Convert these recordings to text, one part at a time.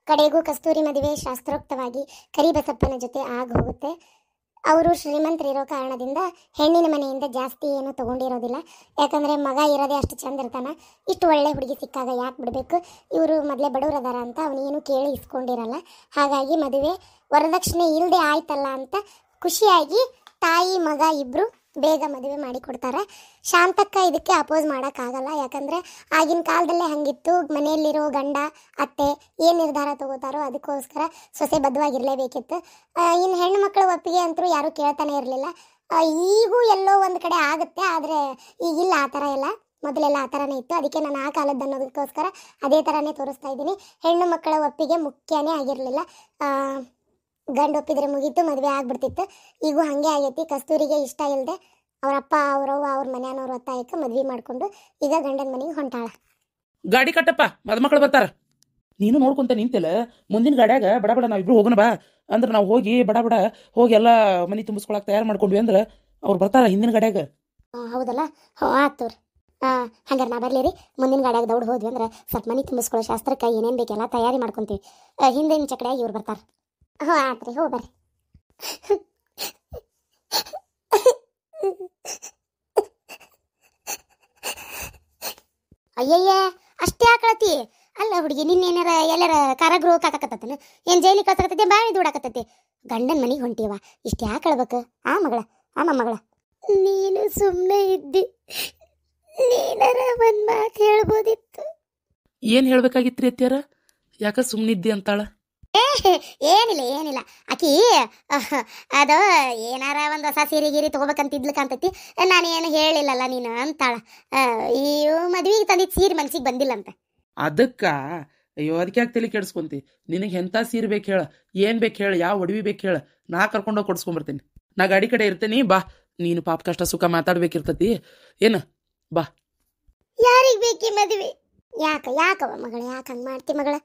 ಕಡೆಗೂ ಕಸ್ತೂರಿ ಮದುವೆ ಶಾಸ್ತ್ರೋಕ್ತವಾಗಿ ಕರಿಬಸಪ್ಪನ ಜೊತೆ ಆಗ ಹೋಗುತ್ತೆ ಅವರು ಶ್ರೀಮಂತರಿರೋ ಕಾರಣದಿಂದ ಹೆಣ್ಣಿನ ಮನೆಯಿಂದ ಜಾಸ್ತಿ ಏನು ತಗೊಂಡಿರೋದಿಲ್ಲ ಯಾಕಂದ್ರೆ ಮಗ ಇರೋದೇ ಅಷ್ಟು ಚಂದ ಇರ್ತಾನ ಇಷ್ಟು ಒಳ್ಳೆ ಹುಡುಗಿ ಸಿಕ್ಕಾಗ ಯಾಕೆ ಬಿಡಬೇಕು ಇವರು ಮೊದಲೇ ಬಡವರದಾರ ಅಂತ ಅವನೇನು ಕೇಳಿ ಇಸ್ಕೊಂಡಿರಲ್ಲ ಹಾಗಾಗಿ ಮದುವೆ ವರದಕ್ಷಿಣೆ ಇಲ್ಲದೆ ಆಯ್ತಲ್ಲ ಅಂತ ಖುಷಿಯಾಗಿ ತಾಯಿ ಮಗ ಇಬ್ರು ಬೇಗ ಮದುವೆ ಮಾಡಿ ಕೊಡ್ತಾರೆ ಶಾಂತಕ್ಕ ಇದಕ್ಕೆ ಅಪೋಸ್ ಮಾಡೋಕ್ಕಾಗಲ್ಲ ಯಾಕಂದ್ರೆ ಆಗಿನ ಕಾಲದಲ್ಲೇ ಹಂಗಿತ್ತು ಮನೆಯಲ್ಲಿರೋ ಗಂಡ ಅತ್ತೆ ಏನು ನಿರ್ಧಾರ ತಗೋತಾರೋ ಅದಕ್ಕೋಸ್ಕರ ಸೊಸೆ ಬದ್ಧವಾಗಿರ್ಲೇಬೇಕಿತ್ತು ಇನ್ನು ಹೆಣ್ಣು ಮಕ್ಕಳ ಒಪ್ಪಿಗೆ ಅಂತೂ ಯಾರೂ ಕೇಳ್ತಾನೆ ಇರಲಿಲ್ಲ ಈಗೂ ಎಲ್ಲೋ ಒಂದು ಕಡೆ ಆಗುತ್ತೆ ಆದರೆ ಈಗಿಲ್ಲ ಆ ಥರ ಎಲ್ಲ ಮೊದಲೆಲ್ಲ ಆ ಥರನೇ ಇತ್ತು ಅದಕ್ಕೆ ನಾನು ಆ ಕಾಲದ್ದು ಅನ್ನೋದಕ್ಕೋಸ್ಕರ ಅದೇ ಥರನೇ ತೋರಿಸ್ತಾ ಇದ್ದೀನಿ ಹೆಣ್ಣು ಮಕ್ಕಳ ಒಪ್ಪಿಗೆ ಮುಖ್ಯನೇ ಆಗಿರಲಿಲ್ಲ ಗಂಡು ಒಪ್ಪಿದ್ರೆ ಮುಗೀತು ಮದುವೆ ಆಗ್ಬಿಡ್ತಿತ್ತು ಈಗೂ ಹಾಗೆ ಆಗೈತಿ ಕಸ್ತೂರಿಗೆ ಇಷ್ಟ ಇಲ್ಲದೆ ಅವರಪ್ಪ ಅವರವ್ವ ಅವ್ರ ಮನೆಯವ್ರ ಒತ್ತಾಯಕ್ಕೆ ಮದ್ವೆ ಮಾಡ್ಕೊಂಡು ಈಗ ಗಂಡನ ಮನೆಗೆ ಹೊಂಟಾಳ ಗಾಡಿ ಕಟ್ಟಪ್ಪ ಮದುಮಕ್ಳು ಬರ್ತಾರ ನೀನು ನೋಡ್ಕೊಂತ ನಿಂತಿಲ್ಲ ಮುಂದಿನ ಗಾಡ್ಯಾಗ ಬಡ ಬಡ ನಾವಿಬ್ರು ಹೋಗೋಣ ಬಾ ಅಂದ್ರೆ ನಾವು ಹೋಗಿ ಬಡ ಬಡ ಹೋಗಿ ಎಲ್ಲ ಮನೆ ತುಂಬಿಸ್ಕೊಳಕ್ ತಯಾರು ಮಾಡ್ಕೊಂಡ್ವಿ ಅಂದ್ರೆ ಅವ್ರು ಬರ್ತಾರ ಹಿಂದಿನ ಗಾಡ್ಯಾಗ ಆ, ಹೌದಲ್ಲ ಹ್ಞೂ ಆತು ರೀ ಹಂಗಾರೆ ನಾ ಬರ್ಲಿ ರೀ ಮುಂದಿನ ಗಾಡಿಯಾಗ ದೌಡ್ ಹೋದ್ವಿ ಅಂದ್ರೆ ಸ್ವಲ್ಪ ಮನೆ ತುಂಬಿಸ್ಕೊಳ್ಳೋ ಶಾಸ್ತ್ರಕ್ಕೆ ಏನೇನು ಬೇಕೆಲ್ಲ ತಯಾರಿ ಮಾಡ್ಕೊಂತೀವಿ ಆ, ಹಿಂದಿನ ಚಕಡ್ಯಾಗ ಇವ್ರು ಬರ್ತಾರೆ ಹ್ಞೂ ಆತು ರೀ ಹೋ ಬರ್ರಿ ಅಯ್ಯಯ್ಯ ಅಷ್ಟೇ ಆಕಳತಿ ಅಲ್ಲ ಹುಡುಗಿ ನಿನ್ನೇನಾರ ಎಲ್ಲಾರ ಕಾರಾಗೃಹ ಕಾಕತ್ತತನ ಏನ್ ಜೈಲಿಗೆ ಕಳ್ಸಕತ್ತೈತಿ ಬಾವಿ ದೂಡಾಕತ್ತೈತಿ ಗಂಡನ ಮನೆಗೆ ಹೊಂಟಿವ ಇಷ್ಟೇ ಯಾಕಳ್ಬೇಕು ಆ ಮಗಳ ಆ ಮೊಮ್ಮಗಳ ನೀನು ಸುಮ್ಮನೆ ಇದ್ದಿ ನೀನರ ಒಂದ್ ಮಾತು ಹೇಳ್ಬೋದಿತ್ತು ಏನು ಹೇಳ್ಬೇಕಾಗಿತ್ರಿ ಅತ್ಯಾರ ಯಾಕ ಸುಮ್ಮನಿದ್ದಿ ಅಂತಾಳ ಏನಿಲ್ಲ ಏನಿಲ್ಲ ಆಕಿ ಅಹ್, ಅದು ಏನಾರ ಒಂದು ಹೊಸ ಸೀರೆ ಗೀರಿ ತಗೋಬೇಕಂತಿದ್ಲು ಕಾಣ್ತೈತಿ ನಾನೇನು ಹೇಳಿಲ್ಲಲ್ಲ ನೀನು ಅಂತಾಳ ಈ ಮದ್ವಿಗೆ ತಂದಿದ್ದು ಸೀರೆ ಮನ್ಸಿಗೆ ಬಂದಿಲ್ಲ ಅಂತ ಅದಕ್ಕ ಅಯ್ಯೋ ಅದಕ್ಕೆ ಯಾಕೆ ತಲೆ ಕೆಡಿಸ್ಕೊಂತಿ ನಿನಗೆ ಎಂಥ ಸೀರೆ ಬೇಕು ಹೇಳ ಏನು ಬೇಕು ಹೇಳ ಯಾವ ಒಡವಿ ಬೇಕು ಹೇಳ ನಾ ಕರ್ಕೊಂಡೋಗಿ ಕೊಡ್ಸ್ಕೊಂಬರ್ತೀನಿ ನಾ ಗಾಡಿ ಕಡೆ ಇರ್ತೇನಿ ಬಾ ನೀನು ಪಾಪ ಕಷ್ಟ ಸುಖ ಮಾತಾಡ್ಬೇಕಿರ್ತತಿ ಏನು ಯಾರಿಗೆ ಬೇಕಿ ಮದುವೆ ಯಾಕ ಯಾಕವ ಮಗಳ ಯಾಕೆ ಹಂಗೆ ಮಾಡ್ತಿ ಮಗಳ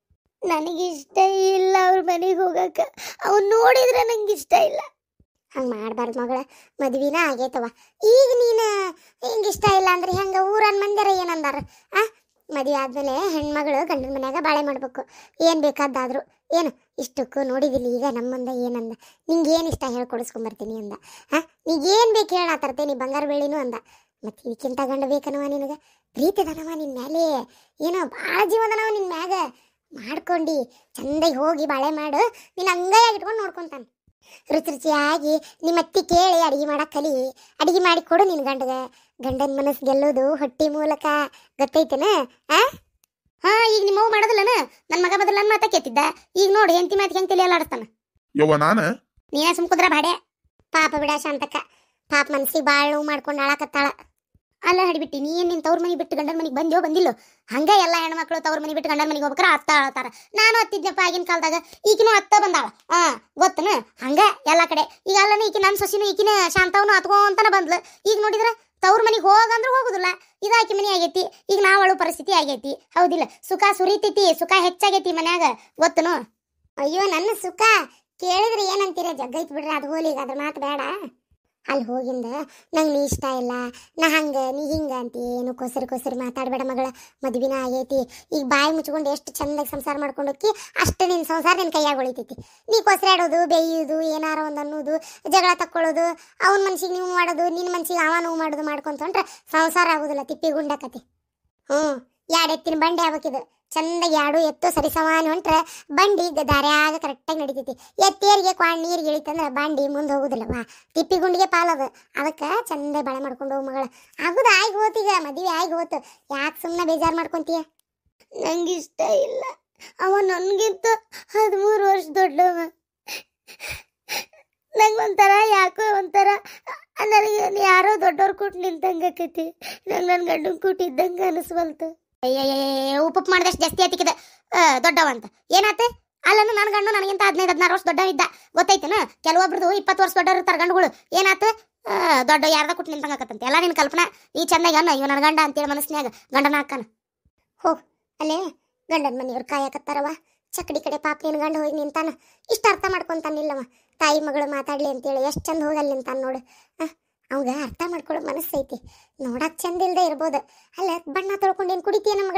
ನನಗಿಷ್ಟ ಇಲ್ಲ ಅವ್ರ ಮನೆಗೆ ಹೋಗಕ್ಕ ಅವ್ನು ನೋಡಿದ್ರೆ ನಂಗೆ ಇಷ್ಟ ಇಲ್ಲ ಹಂಗೆ ಮಾಡಬಾರ್ದು ಮಗಳ ಮದ್ವಿನ ಆಗೈತವ ಈಗ ನೀನು ಹಿಂಗೆ ಇಷ್ಟ ಇಲ್ಲ ಅಂದ್ರೆ ಹೆಂಗೆ ಊರನ್ ಮಂದಿರ ಏನಂದಾರ ಆ ಮದುವೆ ಆದ್ಮೇಲೆ ಹೆಣ್ಮಗಳು ಗಂಡನ ಮನ್ಯಾಗ ಬಾಳೆ ಮಾಡ್ಬೇಕು ಏನು ಬೇಕಾದಾದ್ರು ಏನು ಇಷ್ಟಕ್ಕೂ ನೋಡಿದಿಲ್ಲ ಈಗ ನಮ್ಮಂದ ಏನಂದ ನಿಂಗೆ ಏನು ಇಷ್ಟ ಹೇಳ್ಕೊಡಿಸ್ಕೊಂಬರ್ತೀನಿ ಅಂದ ಹಾಂ ನೀಗೇನು ಬೇಕು ಹೇಳ ತರ್ತೇನೆ ಬಂಗಾರ ಬೆಳ್ಳಿನೂ ಅಂದ ಮತ್ತೆ ಇದಕ್ಕಿಂತ ಗಂಡ ಬೇಕನವ ನಿನಗೆ ಪ್ರೀತಿದನವ ನಿನ್ನ ಮೇಲೆ ಏನೋ ಭಾಳ ಜೀವದನವ ನಿನ್ನ ಮ್ಯಾಗ ಮಾಡ್ಕೊಂಡು ಚಂದಾಗಿ ಹೋಗಿ ಬಾಳೆ ಮಾಡು ನಿನ್ನ ಅಂಗೈಯಾಗಿ ಇಟ್ಕೊಂಡು ನೋಡ್ಕೊಂತಾನೆ ರುಚಿ ರುಚಿಯಾಗಿ ನಿಮ್ಮ ಅತ್ತಿ ಕೇಳಿ ಅಡಿಗೆ ಮಾಡಕ್ಕೆ ಕಲಿ ಅಡಿಗೆ ಮಾಡಿ ಕೊಡು ನಿನ್ನ ಗಂಡಗ ಗಂಡನ ಮನಸ್ಸು ಗೆಲ್ಲೋದು ಹೊಟ್ಟಿ ಮೂಲಕ ಗೊತ್ತೈತೇನ ಆ ಹಾ ಈಗ ನಿಮ್ಮ ಅವ್ವ ಮಾಡೋದಿಲ್ಲನ ನನ್ನ ಮಗ ಮೊದಲು ನನ್ನ ಮಾತ ಕೇತಿದ್ದ ಈಗ ನೋಡಿ ಹೆಂಡತಿ ಮಾತಿಗೆ ಹೆಂಗೆ ತಲೆ ಆಡಿಸ್ತಾನ ಯವ್ವ ನಾನ ನೀನೇ ಸುಮ್ಕುದ್ರ ಬಾಡೆ ಪಾಪ ಬಿಡ ಶಾಂತಕ್ಕ ಪಾಪ ಮನ್ಸಿಗೆ ಭಾಳ ನೋವು ಮಾಡ್ಕೊಂಡು ಅಳಕತ್ತಾಳ ಅಲ್ಲ ಹಡಿಬಿಟ್ಟಿ ನೀ ಏನ್ ನಿನ್ ತವ್ರ ಮನೆಗೆ ಬಿಟ್ಟು ಗಂಡನ ಮನೆಗೆ ಬಂದ್ಯೋ ಬಂದಿಲ್ಲೋ ಹಂಗೆ ಎಲ್ಲ ಹೆಣ್ಮಕ್ಳು ತವ್ರ ಮನೆಗೆ ಬಿಟ್ಟು ಗಂಡನ ಮನೆಗೆ ಹೋಗ್ಬೇಕಾರ ಅತ್ತ ಅಳತಾರ ನಾನು ಹತ್ತಿದ್ನಪ್ಪ ಆಗಿನ ಕಾಲದಾಗ ಈಕಿನೂ ಅತ್ತ ಬಂದಾಳ ಹಾ ಗೊತ್ತನ ಹಂಗ ಎಲ್ಲ ಕಡೆ ಈಗ ಅಲ್ಲನ ಈಕಿ ನನ್ನ ಸೊಸಿನೂ ಈಕಿನ ಶಾಂತವನು ಹತ್ಕೊಂತಾನ ಬಂದ್ಲು ಈಗ ನೋಡಿದ್ರ ತವ್ರ ಮನೆಗೆ ಹೋಗಂದ್ರೆ ಹೋಗುದಿಲ್ಲ ಇದಾಕಿ ಮನೆ ಆಗೈತಿ ಈಗ ನಾವಳು ಪರಿಸ್ಥಿತಿ ಆಗೈತಿ ಹೌದಿಲ್ಲ ಸುಖ ಸುರಿತೈತಿ ಸುಖ ಹೆಚ್ಚಾಗೈತಿ ಮನ್ಯಾಗ ಗೊತ್ತನು ಅಯ್ಯೋ ನನ್ನ ಸುಖ ಕೇಳಿದ್ರೆ ಏನಂತೀರ ಜಗ್ಗೈತ್ ಬಿಡ್ರಿ ಅದು ಹೋಲಿ ಅದ್ರ ಮಾತು ಬೇಡ ಅಲ್ಲಿ ಹೋಗಿಂದ ನಂಗೆ ನೀ ಇಷ್ಟ ಇಲ್ಲ ನಾ ಹಂಗ ನೀ ಹಿಂಗ ಅಂತ ಏನು ಕೊಸರು ಕೊಸರು ಮಾತಾಡಬೇಡ ಮಗಳ ಮದ್ವಿನ ಆಗೈತಿ ಈಗ ಬಾಯಿ ಮುಚ್ಕೊಂಡು ಎಷ್ಟು ಚಂದಾಗಿ ಸಂಸಾರ ಮಾಡ್ಕೊಂಡು ಹೋಗಿ ಅಷ್ಟು ನಿನ್ನ ಸಂಸಾರ ನಿನ್ನ ಕೈಯಾಗ ಉಳಿತೈತಿ ನೀ ಕೊಸರಾಡೋದು ಬೇಯೋದು ಏನಾರ ಒಂದು ಅನ್ನೋದು ಜಗಳ ತಕ್ಕೊಳ್ಳೋದು ಅವನ ಮನ್ಸಿಗೆ ನೀವು ಮಾಡೋದು ನಿನ್ನ ಮನ್ಸಿಗೆ ಅವ ನೋವು ಮಾಡೋದು ಮಾಡ್ಕೊಂತ ಹೊಂಟ್ರೆ ಸಂಸಾರ ಆಗೋದಿಲ್ಲ ತಿಪ್ಪಿ ಗುಂಡಾಕತಿ ಹ್ಞೂ ಎರಡು ಎತ್ತಿನ ಬಂಡಿ ಆಗ್ಬೇಕಿದು ಚಂದಾಗಿ ಎರಡು ಎತ್ತು ಸರಿಸಮಾನ ಹೊಂಟ್ರೆ ಬಂಡಿ ಗ- ದಾರ್ಯಾಗ ಕರೆಕ್ಟಾಗಿ ನಡಿತೈತಿ ಎತ್ತೇರಿಗೆ ಕ್ವಾಣ್ ನೀರಿಗೆ ಇಳಿತಂದ್ರೆ ಬಂಡಿ ಮುಂದೆ ಹೋಗುದಿಲ್ಲ ವಾ ತಿಪ್ಪಿ ಗುಂಡಿಗೆ ಪಾಲದು ಅದಕ್ಕೆ ಚಂದ ಬಾಳೆ ಮಾಡ್ಕೊಂಡು ಹೋಗು ಮಗಳ ಆಗುದ ಆಗಿ ಹೋತೀಗ ಮದುವೆ ಆಗಿ ಹೋತು ಯಾಕೆ ಸುಮ್ಮನೆ ಬೇಜಾರು ಮಾಡ್ಕೊಂತೀಯ ನಂಗೆ ಇಷ್ಟ ಇಲ್ಲ ಅವ ನನಗಿಂತ ಹದಿಮೂರು ವರ್ಷ ದೊಡ್ಡವ ನಂಗೆ ಒಂಥರ ಯಾಕೋ ಒಂಥರ ನನಗೆ ಯಾರೋ ದೊಡ್ಡವ್ರು ಕೂಟ್ ನಿಂತಂಗೆ ಆಕೈತಿ ನಂಗೆ ನನ್ನ ಗಂಡನ ಕೂಟ್ ಇದ್ದಂಗೆ ಅನಿಸ್ವಲ್ತು ಅಯ್ಯಯ್ಯ ಉಪ್ಪು ಮಾಡಿದಷ್ಟು ಜಾಸ್ತಿ ಆತಿಕಿದ ದೊಡ್ಡವ ಅಂತ ಏನಾತ ಅಲ್ಲನು ನನ್ನ ಗಂಡು ನನಗಿಂತ ಹದಿನೈದು ಹದಿನಾರು ವರ್ಷ ದೊಡ್ಡವ ಇದ್ದ ಗೊತ್ತೈತೇನ ಕೆಲವೊಬ್ರದು ಇಪ್ಪತ್ತು ವರ್ಷ ದೊಡ್ಡವ್ರು ಇರ್ತಾರೆ ಗಂಡುಗಳು ಏನಾತ ಆ, ದೊಡ್ಡ ಯಾರ್ದ ಕುಟ್ ನಿಂತಂಗಾಕತ್ತಂತೆ ಎಲ್ಲ ನಿನ್ನ ಕಲ್ಪನಾ ಈ ಚಂದಾಗಿ ಅನ್ನ ಇವ ನನ್ನ ಗಂಡ ಅಂತೇಳಿ ಮನಸ್ನ್ಯಾಗ ಗಂಡನ ಹಾಕನ ಹೋ ಅಲ್ಲೇ ಗಂಡನ ಮನೆಯವ್ರು ಕಾಯಕತ್ತಾರವ ಚಕಡಿ ಕಡೆ ಪಾಪ ನಿನ್ನ ಗಂಡ ಹೋಗಿ ನಿಂತಾನ ಇಷ್ಟ ಅರ್ಥ ಮಾಡ್ಕೊಂತಾನಿಲ್ಲವ ತಾಯಿ ಮಗಳು ಮಾತಾಡ್ಲಿ ಅಂತೇಳಿ ಎಷ್ಟು ಚಂದ ಹೋಗಲ್ಲಿ ನಿಂತಾನ ನೋಡು ಅವಾಗ ಅರ್ಥ ಮಾಡ್ಕೊಳ್ಳೋ ಮನಸ್ಸೈತಿ ನೋಡಕ್ ಚಂದ ಇಲ್ದೇ ಇರ್ಬೋದು ಅಲ್ಲ ಬಣ್ಣ ತೊಳ್ಕೊಂಡು ಏನು ಕುಡಿತೀಯ ಮಗಳ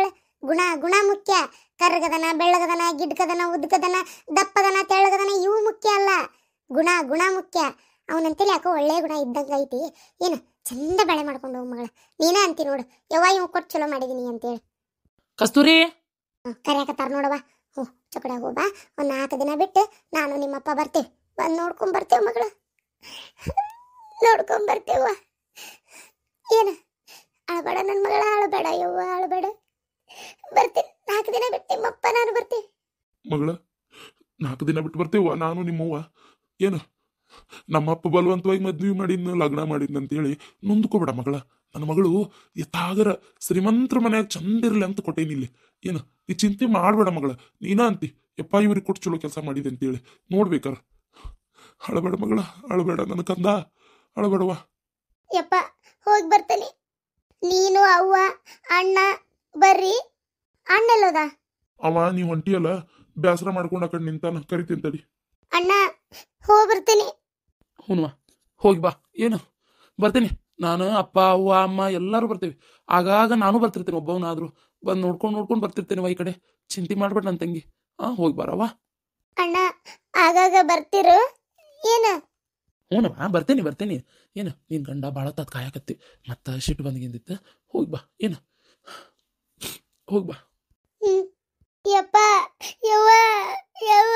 ಗುಣ ಗುಣ ಮುಖ್ಯ ಕರ್ಗದನ ಬೆಳ್ಳಗದನ ಗಿಡ್ಕದನ ಉದ್ಕದನ ದಪ್ಪದನ ತೆಳ್ಳಗದನ ಇವು ಮುಖ್ಯ ಅಲ್ಲ ಗುಣ ಗುಣ ಮುಖ್ಯ ಅವನಂತೇಳಿ ಯಾಕೋ ಒಳ್ಳೆ ಗುಣ ಇದ್ದಂಗೆ ಐತಿ ಏನು ಚಂದ ಬೆಳೆ ಮಾಡ್ಕೊಂಡು ಹೋಗ್ ಮಗಳ ನೀನೇ ಅಂತಿ ನೋಡು ಯವ್ವ ಇವ್ ಕೊಟ್ಟು ಚಲೋ ಮಾಡಿದೀನಿ ಅಂತೇಳಿ ಕಸ್ತೂರಿ ಹ್ಮ್, ಕರ್ಯಾಕತ್ತಾರ ನೋಡವ್ವ ಹ್ಞೂ ಚಕಡ ಹೋಗ ಒಂದು ನಾಲ್ಕು ದಿನ ಬಿಟ್ಟು ನಾನು ನಿಮ್ಮಪ್ಪ ಬರ್ತೀವಿ ಬಂದು ನೋಡ್ಕೊಂಡ್ ಬರ್ತೇವೆ ಮಗಳು ನೋಡ್ಕೊಂಡ್ ಬರ್ತೇವ ಏನು ಅಳಬೇಡ ನನ್ನ ಮಗಳ ಅಳಬೇಡ ಯವ್ವ ಅಳಬೇಡ ಬರ್ತೀನಿ ನಾಲ್ಕು ದಿನ ಬಿಟ್ಟು ನಿಮ್ಮಪ್ಪ ನಾನು ಬರ್ತೀವಿ ಮಗಳ ನಾಲ್ಕು ದಿನ ಬಿಟ್ಟು ಬರ್ತೇವ ನಾನು ನಿಮ್ಮವ್ವ ಏನು ನಮ್ಮಪ್ಪ ಬಲವಂತವಾಗಿ ಮದ್ವೆ ಮಾಡಿದ್ನ ಲಗ್ನ ಮಾಡಿದ್ನ ಅಂತೇಳಿ ನೊಂದ್ಕೋಬೇಡ ಮಗಳ ನನ್ನ ಮಗಳು ಎತ್ತಾಗರ ಶ್ರೀಮಂತರ ಮನ್ಯಾಗ ಚಂದ ಇರ್ಲಿ ಅಂತ ಕೊಟ್ಟೇನಿ ಇಲ್ಲಿ ಏನು ಈ ಚಿಂತೆ ಮಾಡಬೇಡ ಮಗಳ ನೀನ ಅಂತಿ ಯಪ್ಪ ಇವ್ರಿಗೆ ಕೊಟ್ಟು ಚಲೋ ಕೆಲಸ ಮಾಡಿದೆ ಅಂತೇಳಿ ನೋಡ್ಬೇಕಾರ ಅಳಬೇಡ ಮಗಳ ಅಳಬೇಡ ನನ್ನ ಕಂದ ಅಳಬೇಡವ ಯಪ್ಪ ಹೋಗಿ ಬರ್ತೀನಿ ನೀನು ಅವ್ವ ಅಣ್ಣ ಬರ್ರಿ ಅಣ್ಣ ಎಲ್ಲೋದ ಅವ ನೀವ್ ಹೊಂಟಿಯಲ್ಲ ಬೇಸರ ಮಾಡ್ಕೊಂಡ್ ಆ ಕಡೆ ನಿಂತಾನ ಕರಿತೀನಿ ತಡಿ ಅಣ್ಣ ಹೋಗಿ ಬರ್ತೀನಿ ಹ್ಞೂ ಹೋಗಿ ಬಾ ಏನು ಬರ್ತೀನಿ ನಾನು ಅಪ್ಪ ಅವ್ವ ಅಮ್ಮ ಎಲ್ಲರೂ ಬರ್ತೀವಿ ಆಗಾಗ ನಾನು ಬರ್ತಿರ್ತೀನಿ ಒಬ್ಬವನಾದ್ರು ಬಂದು ನೋಡ್ಕೊಂಡು ನೋಡ್ಕೊಂಡು ಬರ್ತಿರ್ತೇನೆ ಈ ಕಡೆ ಚಿಂತೆ ಮಾಡ್ಬೇಡ ನನ್ನ ತಂಗಿ ಹಾಂ ಹೋಗಿ ಬಾರವ್ವ ಅಣ್ಣ ಆಗಾಗ ಬರ್ತಿರು ಏನು ಹ್ಞೂನವ್ವ ಬರ್ತೀನಿ ಬರ್ತೀನಿ ಏನು ನೀನು ಗಂಡ ಭಾಳ ತತ್ ಕಾಯಕತ್ತಿ ಮತ್ತೆ ಶಿಟ್ಟು ಬಂದ್ಗಿಂದಿತ್ತು ಹೋಗಿ ಬಾ ಏನು ಹೋಗಿ ಬಾ ಹ್ಮ್. ಯಪ್ಪ ಯವ್ವ ಯವ್ವ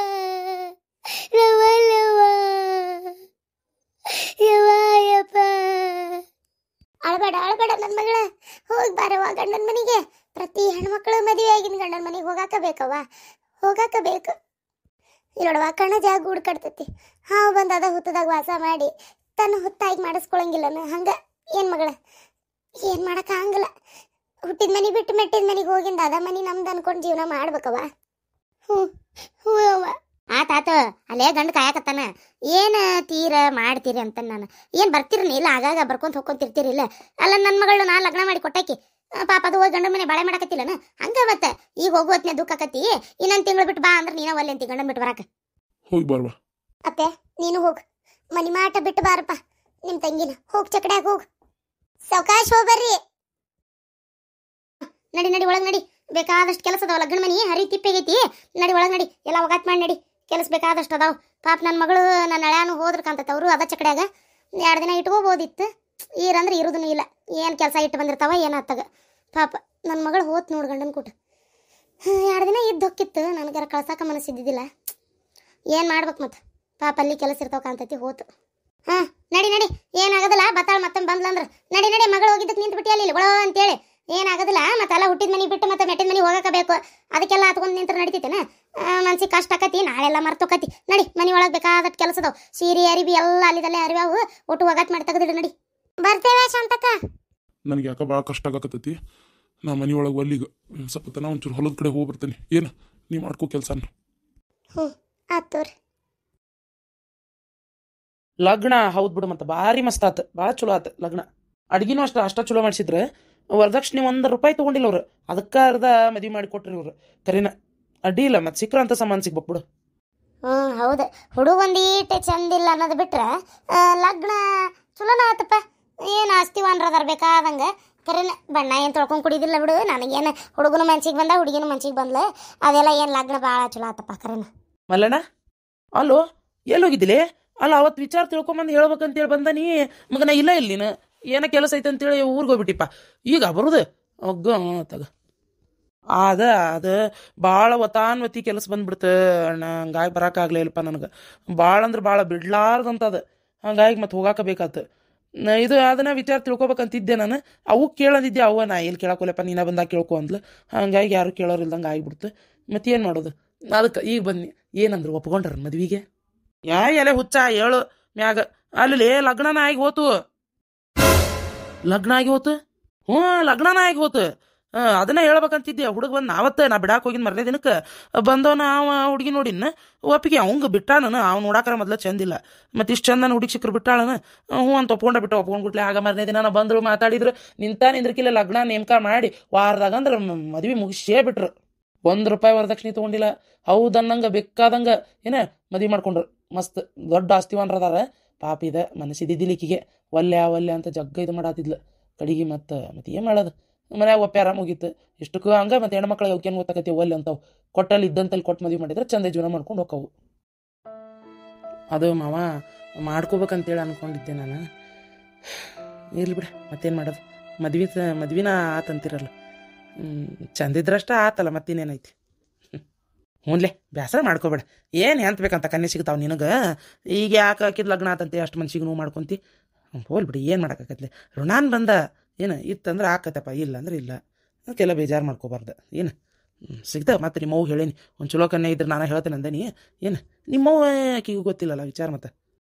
ಯವ್ವ ಯವ್ವ ಯವ್ವ ಯಪ್ಪ ಅಳಬೇಡ ಅಳಬೇಡ ನನ್ನ ಮಗಳ ಹೋಗಿ ಬಾರವ್ವ ಗಂಡನ ಮನೆಗೆ ಪ್ರತಿ ಹೆಣ್ಮಕ್ಳು ಮದುವೆ ಆಗಿನ ಗಂಡನ ಮನೆಗೆ ಹೋಗಾಕ ಬೇಕವ್ವ ಹೋಗಾಕ ಬೇಕು ಇಲ್ಲೋಡವ ಕಣಜ ಗೂಡು ಕಟ್ತೈತಿ ಹಾವು ಬಂದು ಅದ ಹುತ್ತದಾಗ ವಾಸ ಮಾಡಿ ತನ್ನ ಹುತ್ತಾಗಿ ಮಾಡಿಸ್ಕೊಳಂಗಿಲ್ಲನ ಹಂಗ ಏನ್ ಮಗಳ ಏನ್ ಮಾಡಕ್ ಆಗಂಗಿಲ್ಲ ಹುಟ್ಟಿದ ಮನೆ ಬಿಟ್ಟು ಮೆಟ್ಟಿದ ಮನೆಗೆ ಹೋಗಿಂದ ಅದ ಮನೆ ನಮ್ದು ಅನ್ಕೊಂಡು ಜೀವನ ಮಾಡ್ಬೇಕವ ಹ್ಞೂ ಹ್ಞೂ ಅವ್ವ ಆತಾತ ಅಲ್ಲೇ ಗಂಡ ಕಾಯಕತ್ತಾನ ಏನು ತೀರ ಮಾಡ್ತೀರಿ ಅಂತ ನಾನು ಏನು ಬರ್ತೀರಿ ಇಲ್ಲ ಆಗಾಗ ಬರ್ಕೊಂತ ಹೋಗ್ಕೊಂತಿರ್ತೀರಿ ಇಲ್ಲ ಅಲ್ಲ ನನ್ನ ಮಗಳು ನಾ ಲಗ್ನ ಮಾಡಿ ಕೊಟ್ಟಾಕಿ ಆ, ಪಾಪ ಅದು ಹೋಗಿ ಗಂಡ ಮನೆ ಬಾಳೆ ಮಾಡಕತ್ತಿಲ್ಲನ ಹಂಗ ಮತ್ತೆ ಈಗ ಹೋಗುವತ್ನೆ ದುಃಖ ಆಕತಿ ಇನ್ನೊಂದು ತಿಂಗಳು ಬಿಟ್ಟು ಬಾ ಅಂದ್ರೆ ನೀನ ಒಲ್ಲೆ ಅಂತಿ ಗಂಡನ ಬಿಟ್ಟು ಬರಾಕ ಹೋಗಿ ಬಾರ್ವಾ ಅತ್ತೆ ನೀನು ಹೋಗು ಮನಿ ಮಾಟ ಬಿಟ್ಟು ಬಾರಪ್ಪ ನಿಮ್ಮ ತಂಗಿನ ಹೋಗ್ ಚಕಡ್ಯಾಗ ಹೋಗು ಸಾವಕಾಶ ಹೋಗ್ಬರ್ರಿ ನಡಿ ನಡಿ ಒಳಗ್ ನಡಿ ಬೇಕಾದಷ್ಟು ಕೆಲಸ ಅದಾವ ಲಗ್ನ ಮನಿ ಹರಿ ತಿಪ್ಪೆಗೈತಿ ನಡಿ ಒಳಗ್ ನಡಿ ಎಲ್ಲ ಒಗಾತ್ ಮಾಡಿ ನಡಿ ಕೆಲಸ ಬೇಕಾದಷ್ಟು ಅದಾವ ಪಾಪ ನನ್ನ ಮಗಳು ನನ್ನ ಹಳ್ಯಾನು ಹೋದ್ರ ಕಾಂತೈತೆ ಅವರು ಅದ ಚಕಡ್ಯಾಗ ಎರಡು ದಿನ ಇಟ್ಕೋಬೋದಿತ್ತು ಈರಂದ್ರೆ ಇರುದೂ ಇಲ್ಲ ಏನು ಕೆಲಸ ಇಟ್ಟು ಬಂದಿರ್ತಾವ ಏನಾತ್ತಾಗ ಪಾಪ ನನ್ನ ಮಗಳು ಹೋತ್ ನೋಡ್ ಗಂಡನ ಕೂಟ ಎರಡು ದಿನ ಇದ್ದು ಹೊಕ್ಕಿತ್ತು ನನಗಾರ ಕಳ್ಸಾಕ ಮನಸ್ಸಿದ್ದಿದ್ದಿಲ್ಲ ಏನು ಮಾಡ್ಬೇಕು ಮತ್ತೆ ಪಾಪ ಅಲ್ಲಿ ಕೆಲಸ ಇರ್ತಾವ ಕಾಂತೈತಿ ಹೋತು ಹಾ ನಡಿ ನಡಿ ಏನಾಗದಿಲ್ಲ ಬತ್ತಾಳ ಮತ್ತೊಮ್ಮೆ ಬಂದ್ಲಂದ್ರ ನಡಿ ನಡಿ ಮಗಳು ಹೋಗಿದ್ದಕ್ಕೆ ನಿಂತು ಬಿಟ್ಟಿ ಅಲ್ಲಿ ಒಳ ಅಂತೇಳಿ ಏನಾಗದಿಲ್ಲ ಮತ್ತೆಲ್ಲ ಹುಟ್ಟಿದ ಮನೆ ಬಿಟ್ಟು ಮತ್ತೆ ಮೆಟ್ಟಿದ ಮನೆ ಹೋಗಕ ಬೇಕು ಅದಕ್ಕೆಲ್ಲ ಹತ್ಕೊಂಡು ನಿಂತ್ರ ನಡಿತೈತೇನ ಮನ್ಸಿಗೆ ಕಷ್ಟ ಆಕತಿ ನಾಳೆಲ್ಲ ಮರ್ತೋಕತಿ ನಡಿ ಮನೆ ಒಳಗೆ ಬೇಕಾದಷ್ಟು ಕೆಲಸ ಅದಾವ ಸೀರೆ ಅರಿವಿ ಎಲ್ಲ ಅಲ್ಲಿದಲ್ಲೇ ಅರಿವಾವು ಒಟ್ಟು ಒಗಟ್ ಮಾಡಿ ತೆಗೆದಿಡು ನಡಿ ಬರ್ತೇವೆ ಶಾಂತಕ್ಕ ನನಗೆ ಯಾಕೆ ಭಾಳ ಕಷ್ಟ ಆಗಕತ್ತೈತಿ ನಾ ಮನೆ ಒಳಗೆ ಒಲ್ಲಿಗ ಸ್ವಲ್ಪ ತನ ಒಂಚೂರು ಹೊಲದ ಕಡೆ ಹೋಗಿ ಬರ್ತೇನೆ ಏನು ನೀ ಮಾಡ್ಕೋ ಕೆಲಸನ ಹ್ಞೂ ಆತೋರಿ ಲಗ್ನ ಹೌದು ಬಿಡು ಮತ್ತೆ ಭಾರಿ ಮಸ್ತ್ ಆತ ಭಾಳ ಚಲೋ ಆತ ಲಗ್ನ ಅಡ್ಗಿನೂ ಅಷ್ಟ ಅಷ್ಟ ಚಲೋ ಮಾಡಿಸಿದ್ರೆ ವರದಕ್ಷಿಣೆ ಒಂದು ರೂಪಾಯಿ ತೊಗೊಂಡಿಲ್ಲ ಅವ್ರು ಅದಕ್ಕೆ ಅರ್ಧ ಮದುವೆ ಮಾಡಿ ಕೊಟ್ರಿ ಇವ್ರು ಕರೀನ ಅಡ್ಡಿ ಇಲ್ಲ ಮತ್ತೆ ಸಿಕ್ಕ್ರ ಅಂತ ಸಂಬಂಧ ಸಿಗ್ಬೇಕು ಬಿಡು ಹ್ಞೂ ಹೌದು ಹುಡುಗೊಂದೀಟೆ ಚಂದಿಲ್ಲ ಅನ್ನೋದು ಬಿಟ್ರೆ ಆ, ಲಗ್ನ ಚಲೋನ ಆತಪ್ಪ ಏನು ಆಸ್ತಿವಾನ್ರ ಅದಾರ ಬೇಕಾದಂಗೆ ಕರೆನ ಬಣ್ಣ ಏನು ತೊಳ್ಕೊಂಡು ಕುಡಿದಿಲ್ಲ ಬಿಡು ನನಗೇನು ಹುಡುಗನ ಮನ್ಸಿಗೆ ಬಂದ ಹುಡುಗಿನ ಮನ್ಸಿಗೆ ಬಂದ್ಲ ಅದೆಲ್ಲ ಏನು ಲಗ್ನ ಭಾಳ ಚಲೋ ಆತಪ್ಪ ಕರೆನ ಮಲ್ಲಣ್ಣ ಅಲ್ಲೋ ಎಲ್ಲಿ ಹೋಗಿದ್ದಿಲೆ ಅಲ್ಲ ಅವತ್ತು ವಿಚಾರ ತಿಳ್ಕೊಂಬಂದು ಹೇಳ್ಬೇಕಂತೇಳಿ ಬಂದ ನೀ ಮಗನ ಇಲ್ಲ ಇಲ್ಲಿ ನೀನು ಏನೋ ಕೆಲಸ ಐತೆ ಅಂತೇಳಿ ಊರಿಗೆ ಹೋಗ್ಬಿಟ್ಟಿಪ್ಪ ಈಗ ಬರುದು ಒಗ್ಗ ತಗ ಅದ ಅದ ಭಾಳ ವತಾನ್ವತಿ ಕೆಲಸ ಬಂದ್ಬಿಡ್ತು ಅಣ್ಣ ಹಂಗಾಗಿ ಬರೋಕ್ಕಾಗಲೇ ಇಲ್ಲಪ್ಪ ನನಗೆ ಭಾಳ ಅಂದ್ರೆ ಭಾಳ ಬಿಡ್ಲಾರ್ದಂತ ಅದು ಹಂಗಾಗಿ ಮತ್ತೆ ಹೋಗಾಕ ಬೇಕಾತು ನ- ಇದು ಅದನ್ನ ವಿಚಾರ ತಿಳ್ಕೊಬೇಕಂತಿದ್ದೆ ನಾನು ಅವು ಕೇಳೋದಿದ್ದೆ ಅವ್ವ ನಾ ಎಲ್ಲಿ ಕೇಳಕೋಲಪ್ಪ ನೀನ ಬಂದಾಗ ಕೇಳ್ಕೊ ಅಂದ್ಲು ಹಂಗಾಗಿ ಯಾರು ಕೇಳೋರು ಇಲ್ದಂಗೆ ಆಗಿಬಿಡ್ತು ಮತ್ತೇನು ಮಾಡೋದು ಅದಕ್ಕೆ ಈಗ ಬನ್ನಿ ಏನಂದ್ರು ಒಪ್ಕೊಂಡ್ರ ಮದ್ವಿಗೆ ಯಾ ಎಲೆ ಹುಚ್ಚ ಹೇಳು ಮ್ಯಾಗ ಅಲ್ಲಿ ಲಗ್ನನ ಆಗಿ ಹೋತು ಲಗ್ನ ಆಗಿ ಹೋತು ಹ್ಞೂ ಲಗ್ನನ ಆಗಿ ಹೋತು ಹಾಂ ಅದನ್ನ ಹೇಳ್ಬೇಕಂತಿದ್ದೆ ಹುಡುಗ ಬಂದು ನಾವತ್ತ ನಾ ಬಿಡಾಕ್ ಹೋಗಿನ ಮರನೇ ದಿನಕ್ಕೆ ಬಂದವನ ಅವ ಹುಡುಗಿ ನೋಡಿನ ಒಪ್ಪಿಗೆ ಅವಂಗ ಬಿಟ್ಟಾನ ಅವ್ನು ನೋಡಾಕರ ಮೊದ್ಲ ಚಂದಿಲ್ಲ ಮತ್ತೆ ಇಷ್ಟು ಚಂದ ಹುಡುಗಿ ಸಿಕ್ಕರು ಬಿಟ್ಟಾಳನ ಹ್ಞೂ ಅಂತ ಒಪ್ಕೊಂಡ ಬಿಟ್ಟು ಒಪ್ಕೊಂಡ್ಬಿಟ್ಲೆ ಆಗ ಮರನೇ ದಿನ ನಾ ಬಂದ್ರು ಮಾತಾಡಿದ್ರು ನಿಂತ ನಿಂದ್ರಕಿಲ್ಲ ಲಗ್ನ ನೇಮಕ ಮಾಡಿ ವಾರದಾಗ ಅಂದ್ರೆ ಮದ್ವೆ ಮುಗಿಸೇ ಬಿಟ್ರು ಒಂದು ರೂಪಾಯಿ ವರದಕ್ಷಿಣೆ ತೊಗೊಂಡಿಲ್ಲ ಹೌದನ್ನಂಗ ಬೇಕಾದಂಗ ಏನ ಮದ್ವೆ ಮಾಡ್ಕೊಂಡ್ರು ಮಸ್ತ್ ದೊಡ್ಡ ಆಸ್ತಿವಾನ್ರ ಅದಾರ ಪಾಪ ಇದೆ ಮನಸ್ಸಿದ್ದಿದ್ದಿಲ್ಲ ಈಕಿಗೆ ಒಲ್ಲೆ ಒಲ್ಲೆ ಅಂತ ಜಗ್ಗ ಇದು ಮಾಡಾತಿದ್ಲು ಕಡಿಗೆ ಮತ್ತೆ ಮತ್ತೆ ಏನು ಮಾಡೋದು ಮನ್ಯಾಗ ಒಪ್ಪ್ಯಾರ ಮುಗೀತು ಇಷ್ಟಕ್ಕೂ ಹಂಗೆ ಮತ್ತು ಹೆಣ್ಮಕ್ಳಿಗೆ ಅವಕ್ಕೇನು ಗೊತ್ತಾಗತ್ತೆ ಒಲ್ಲೆ ಅಂತಾವು ಕೊಟ್ಟಲ್ಲಿ ಇದ್ದಂತಲ್ಲಿ ಕೊಟ್ಟು ಮದುವೆ ಮಾಡಿದ್ರೆ ಚಂದ ಜೀವನ ಮಾಡ್ಕೊಂಡು ಹೋಕ್ಕವು ಅದು ಮಾವ ಮಾಡ್ಕೋಬೇಕಂತೇಳಿ ಅನ್ಕೊಂಡಿದ್ದೆ ನಾನು ಇರ್ಲಿ ಬಿಡ ಮತ್ತೇನು ಮಾಡೋದು ಮದ್ವೆ ಮದ್ವಿನ ಆತಂತಿರಲ್ಲ ಚಂದಿದ್ರಷ್ಟ ಆತಲ್ಲ ಮತ್ತಿನ್ನೇನೈತಿ ಹ್ಞೂನ್ಲೆ ಬೇಸರ ಮಾಡ್ಕೋಬೇಡ ಏನು ಎಂತ ಬೇಕಂತ ಕನ್ಯೆ ಸಿಗ್ತಾವ ನಿನಗೆ ಈಗ ಯಾಕೆ ಹಾಕಿದ ಲಗ್ನ ಆತಂತೆ ಅಷ್ಟು ಮನ್ಸಿಗೆ ನೋವು ಮಾಡ್ಕೊಂತಿ ಹೋಲ್ ಬಿಡಿ ಏನು ಮಾಡೋಕ್ಕಾಗತ್ಲೆ ಋಣಾನ್ ಬಂದ ಏನು ಇತ್ತಂದ್ರೆ ಆಕತ್ತಪ್ಪ ಇಲ್ಲ ಅಂದ್ರೆ ಇಲ್ಲ ಅದಕ್ಕೆಲ್ಲ ಬೇಜಾರು ಮಾಡ್ಕೋಬಾರ್ದು ಏನು ಸಿಗ್ತಾವ ಮತ್ತೆ ನಿಮ್ಮವ್ವ ಹೇಳೀನಿ ಒಂದು ಚಲೋ ಕನ್ಯೆ ಇದ್ರೆ ನಾನು ಹೇಳ್ತೇನೆ ಅಂದೇನಿ ಏನು ನಿಮ್ಮವ್ವ ಆಕಿಗೂ ಗೊತ್ತಿಲ್ಲಲ್ಲ ವಿಚಾರ ಮತ್ತೆ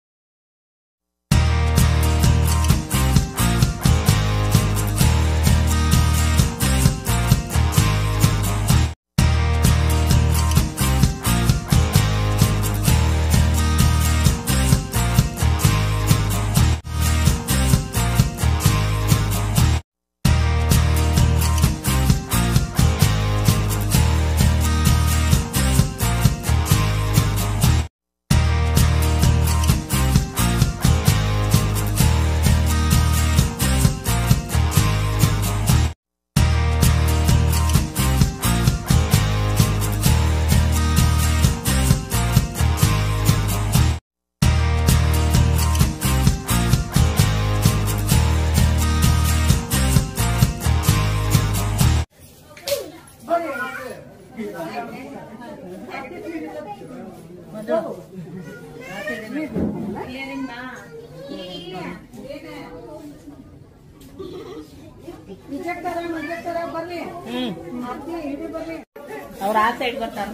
ಅವ್ರ ಆ ಸೈಡ್ ಬರ್ತಾರ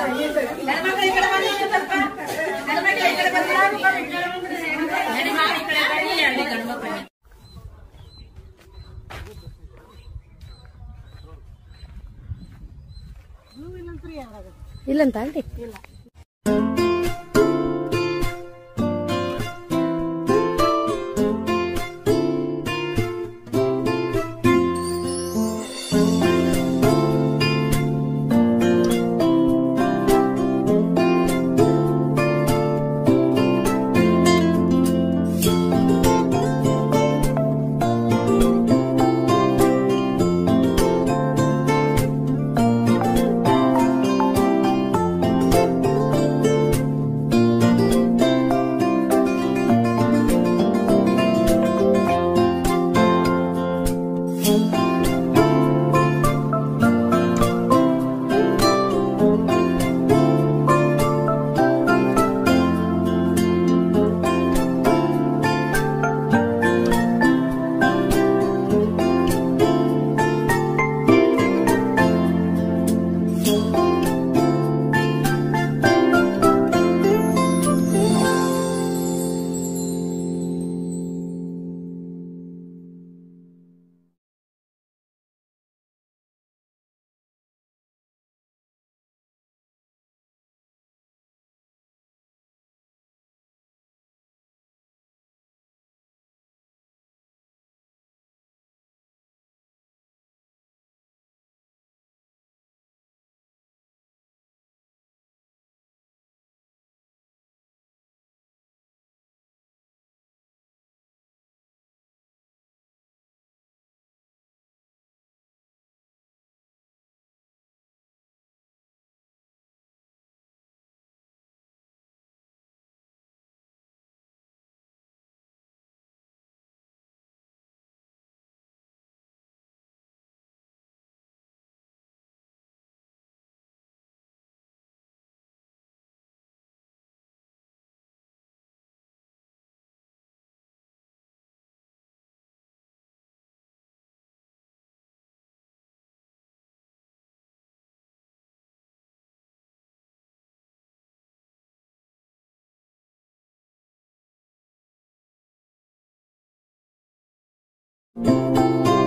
ಇಲ್ಲಂತ ಅಲ್ರಿ thank you